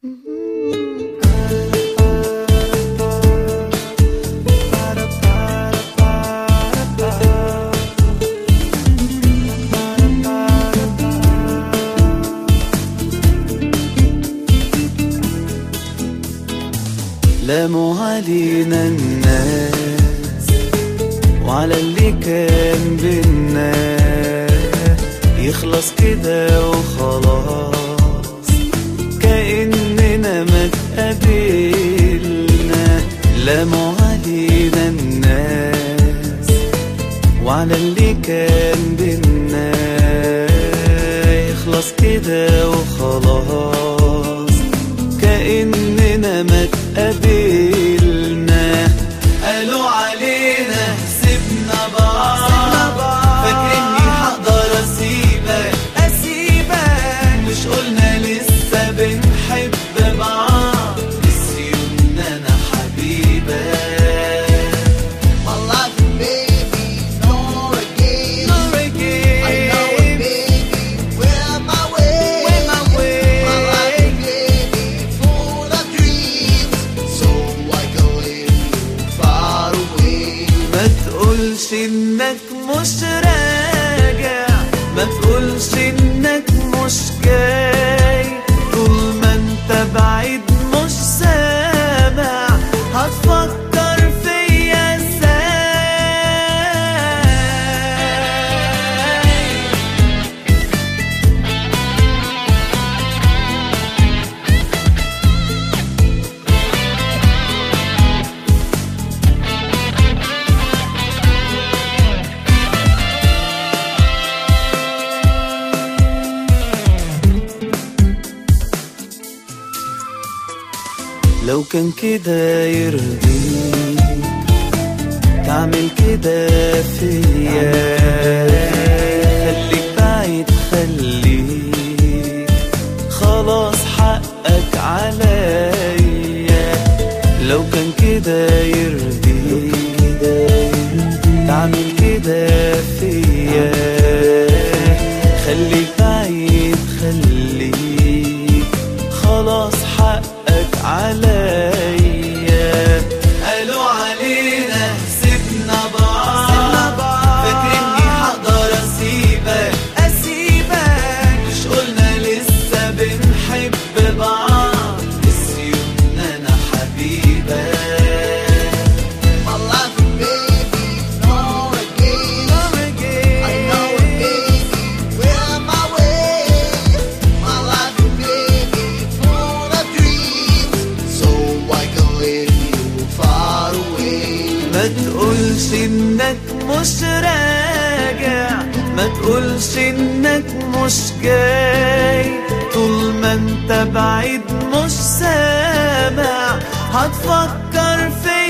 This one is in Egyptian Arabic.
لاموا علينا الناس وعلى اللي كان بينا يخلص كده وخلاص كأننا ما اتقابلنا لاموا علينا الناس وعلى اللي كان بينا يخلص كده وخلاص كأننا ما اتقابلنا قالوا علينا سيبنا بعض فاكرني هقدر اسيبك اسيبك مش قلنا لسه بنحب بعض نسيونا انا حبيبك My life, baby, no again. Nor I know it, again. baby. Where my way? Where my way? My life, baby, full of dreams. So I go leave you far away. ما تقولش انك مش راجع ما تقولش انك مش جاي طول ما انت بعيد مش سامع هتفكر فيا ازاي لو كان كده يرضيك تعمل كده فيا خليك بعيد خليك خلاص حقك عليا لو كان كده يرضيك تعمل كده فيا خليك بعيد خليك خلاص حقك عليا قالوا علينا سيبنا بعض فاكرني هقدر اسيبك اسيبك مش قلنا لسه بنحب بعض نسيونا انا حبيبك My life, baby, no again. I know it, baby. Where my way? My life, baby, full of dreams. So I go leave you far away. ما تقولش انك مش راجع ما تقولش انك مش جاي طول ما انت بعيد مش سامع هتفكر في